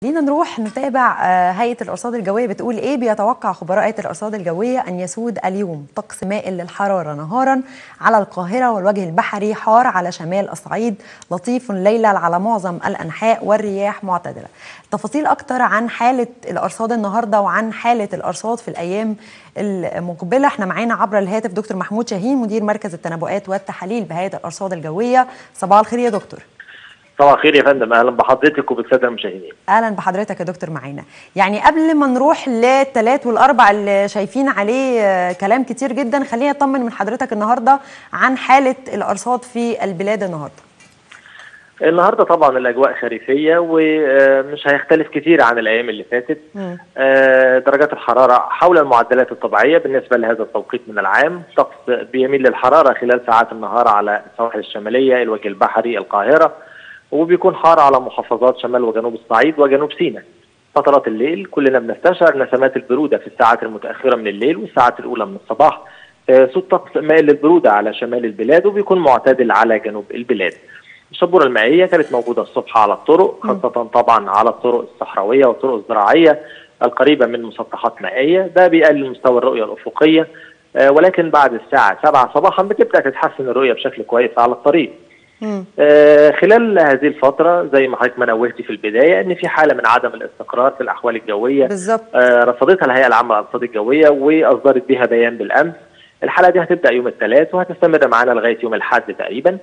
خلينا نروح نتابع آه، هيئة الأرصاد الجوية بتقول إيه بيتوقع خبراء هيئة الأرصاد الجوية أن يسود اليوم طقس مائل للحرارة نهارا على القاهرة والوجه البحري حار على شمال الصعيد لطيف ليلا على معظم الأنحاء والرياح معتدلة تفاصيل أكتر عن حالة الأرصاد النهاردة وعن حالة الأرصاد في الأيام المقبلة احنا معانا عبر الهاتف دكتور محمود شاهين مدير مركز التنبؤات والتحاليل بهيئة الأرصاد الجوية صباح الخير يا دكتور صباح الخير يا فندم اهلا بحضرتك وبالساده المشاهدين اهلا بحضرتك يا دكتور معانا يعني قبل ما نروح للثلاث والاربع اللي شايفين عليه آه، كلام كتير جدا خلينا نطمن من حضرتك النهارده عن حاله الارصاد في البلاد النهارده النهارده طبعا الاجواء خريفيه ومش هيختلف كتير عن الايام اللي فاتت مم. آه، درجات الحراره حول المعدلات الطبيعيه بالنسبه لهذا التوقيت من العام طقس بيميل للحراره خلال ساعات النهار على السواحل الشماليه الوجه البحري القاهره وبيكون حار على محافظات شمال وجنوب الصعيد وجنوب سيناء فترات الليل كلنا بنستشعر نسمات البروده في الساعات المتاخره من الليل والساعات الاولى من الصباح آه، صوت طقس مائل للبروده على شمال البلاد وبيكون معتدل على جنوب البلاد الشبوره المائيه كانت موجوده الصبح على الطرق خاصه طبعا على الطرق الصحراويه والطرق الزراعيه القريبه من مسطحات مائيه ده بيقلل مستوى الرؤيه الافقيه آه، ولكن بعد الساعه 7 صباحا بتبدا تتحسن الرؤيه بشكل كويس على الطريق مم. آه، خلال هذه الفترة زي ما حضرتك ما نوهتي في البداية إن في حالة من عدم الاستقرار في الأحوال الجوية بالظبط آه، رصدتها الهيئة العامة للأرصاد الجوية وأصدرت بها بيان بالأمس الحالة دي هتبدأ يوم الثلاث وهتستمر معانا لغاية يوم الأحد تقريبا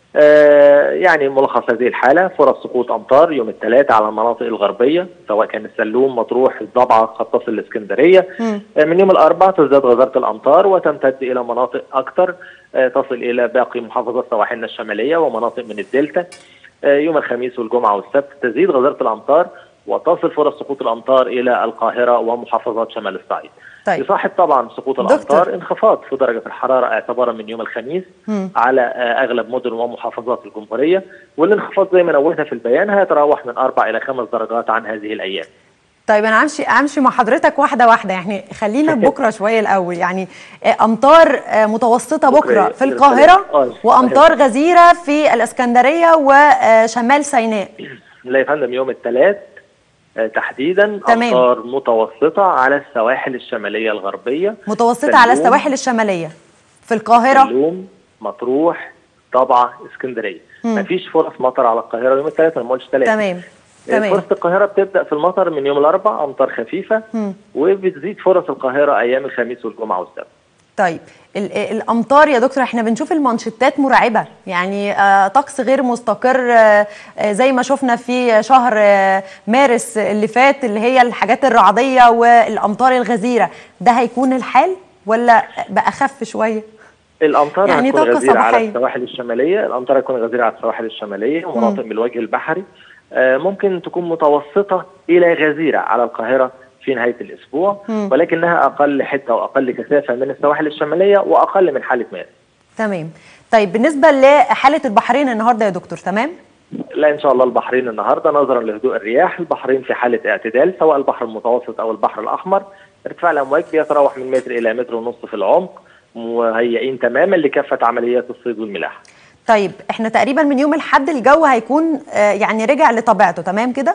آه، يعني ملخص هذه الحالة فرص سقوط أمطار يوم الثلاث على المناطق الغربية سواء كان السلوم مطروح الضبعة قد تصل الإسكندرية مم. آه، من يوم الأربعاء تزداد غزارة الأمطار وتمتد إلى مناطق أكثر آه، تصل إلى باقي محافظات سواحلنا الشمالية ومناطق من الدلتا آه، يوم الخميس والجمعة والسبت تزيد غزارة الأمطار وتصل فرص سقوط الأمطار إلى القاهرة ومحافظات شمال الصعيد طيب يصاحب طبعا سقوط دكتور. الأمطار انخفاض في درجة الحرارة اعتبارا من يوم الخميس مم. على آه، أغلب مدن ومحافظات الجمهورية والانخفاض زي ما نوهنا في البيان هيتراوح من أربع إلى خمس درجات عن هذه الأيام طيب انا همشي همشي مع حضرتك واحده واحده يعني خلينا بكره شويه الاول يعني آه، امطار آه، متوسطه بكرة بكره إيه؟ في القاهره آه، وامطار غزيره في الاسكندريه وشمال سيناء لا يا فندم يوم الثلاث آه، تحديدا تمام. امطار متوسطه على السواحل الشماليه الغربيه متوسطه على سلوم. السواحل الشماليه في القاهره سلوم مطروح طبعا اسكندريه مم. مفيش فرص مطر على القاهره يوم الثلاث انا ما قلتش ثلاث تمام تمام فرص القاهره بتبدا في المطر من يوم الاربعاء امطار خفيفه مم. وبتزيد فرص القاهره ايام الخميس والجمعه والسبت طيب ال- الامطار يا دكتور احنا بنشوف المانشيتات مرعبه يعني آه طقس غير مستقر آه آه، زي ما شفنا في شهر آه مارس اللي فات اللي هي الحاجات الرعديه والامطار الغزيره ده هيكون الحال ولا بقى اخف شويه الامطار يعني هتكون طاقة غزيره على صباحية. السواحل الشماليه الامطار هتكون غزيره على السواحل الشماليه ومناطق من الوجه البحري آه، ممكن تكون متوسطه الى غزيره على القاهره في نهايه الاسبوع مم. ولكنها اقل حده واقل كثافه من السواحل الشماليه واقل من حاله مارس تمام طيب بالنسبه لحاله البحرين النهارده يا دكتور تمام لا ان شاء الله البحرين النهارده نظرا لهدوء الرياح البحرين في حاله اعتدال سواء البحر المتوسط او البحر الاحمر ارتفاع الامواج بيتراوح من متر الى متر ونص في العمق مهيئين تماما لكافه عمليات الصيد والملاحه طيب احنا تقريبا من يوم الاحد الجو هيكون آه يعني رجع لطبيعته تمام كده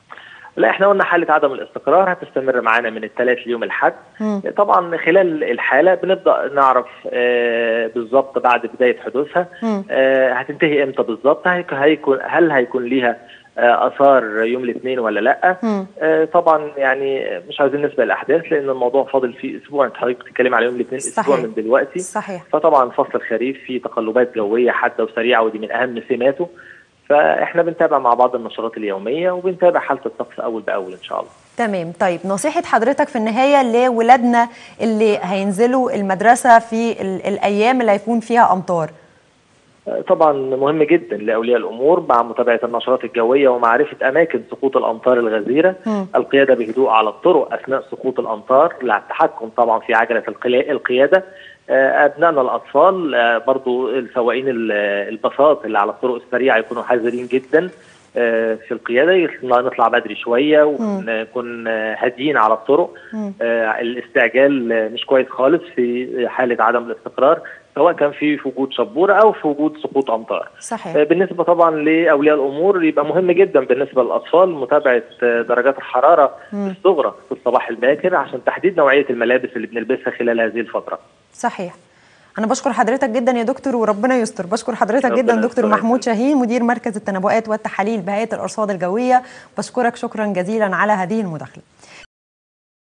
لا احنا قلنا حاله عدم الاستقرار هتستمر معانا من الثلاث ليوم الحد مم. طبعا خلال الحاله بنبدا نعرف آه بالظبط بعد بدايه حدوثها مم. آه هتنتهي امتى بالظبط هيك- هيكون هل هيكون ليها آه اثار يوم الاثنين ولا لا مم. آه طبعا يعني مش عايزين نسبق الاحداث لان الموضوع فاضل فيه اسبوع انت حضرتك بتتكلم على يوم الاثنين اسبوع صحيح. من دلوقتي صحيح فطبعا فصل الخريف فيه تقلبات جويه حاده وسريعه ودي من اهم سماته فاحنا بنتابع مع بعض النشرات اليوميه وبنتابع حاله الطقس اول باول ان شاء الله تمام طيب نصيحة حضرتك في النهاية لولادنا اللي هينزلوا المدرسة في ال- الأيام اللي هيكون فيها أمطار طبعا مهم جدا لاولياء الامور مع متابعه النشرات الجويه ومعرفه اماكن سقوط الامطار الغزيره مم. القياده بهدوء على الطرق اثناء سقوط الامطار التحكم طبعا في عجله القلا- القياده آه، ابنائنا الاطفال آه، برضو السواقين ال- الباصات اللي على الطرق السريعه يكونوا حذرين جدا آه، في القياده يطلع- نطلع بدري شويه ونكون آه، هاديين على الطرق مم. آه، الاستعجال آه، مش كويس خالص في حاله عدم الاستقرار سواء كان في في وجود شبوره او في وجود سقوط امطار. صحيح بالنسبه طبعا لاولياء الامور يبقى مهم جدا بالنسبه للاطفال متابعه درجات الحراره الصغرى في الصباح الباكر عشان تحديد نوعيه الملابس اللي بنلبسها خلال هذه الفتره. صحيح انا بشكر حضرتك جدا يا دكتور وربنا يستر بشكر حضرتك ربنا جدا دكتور يستر. محمود شاهين مدير مركز التنبؤات والتحاليل بهيئه الارصاد الجويه بشكرك شكرا جزيلا على هذه المداخله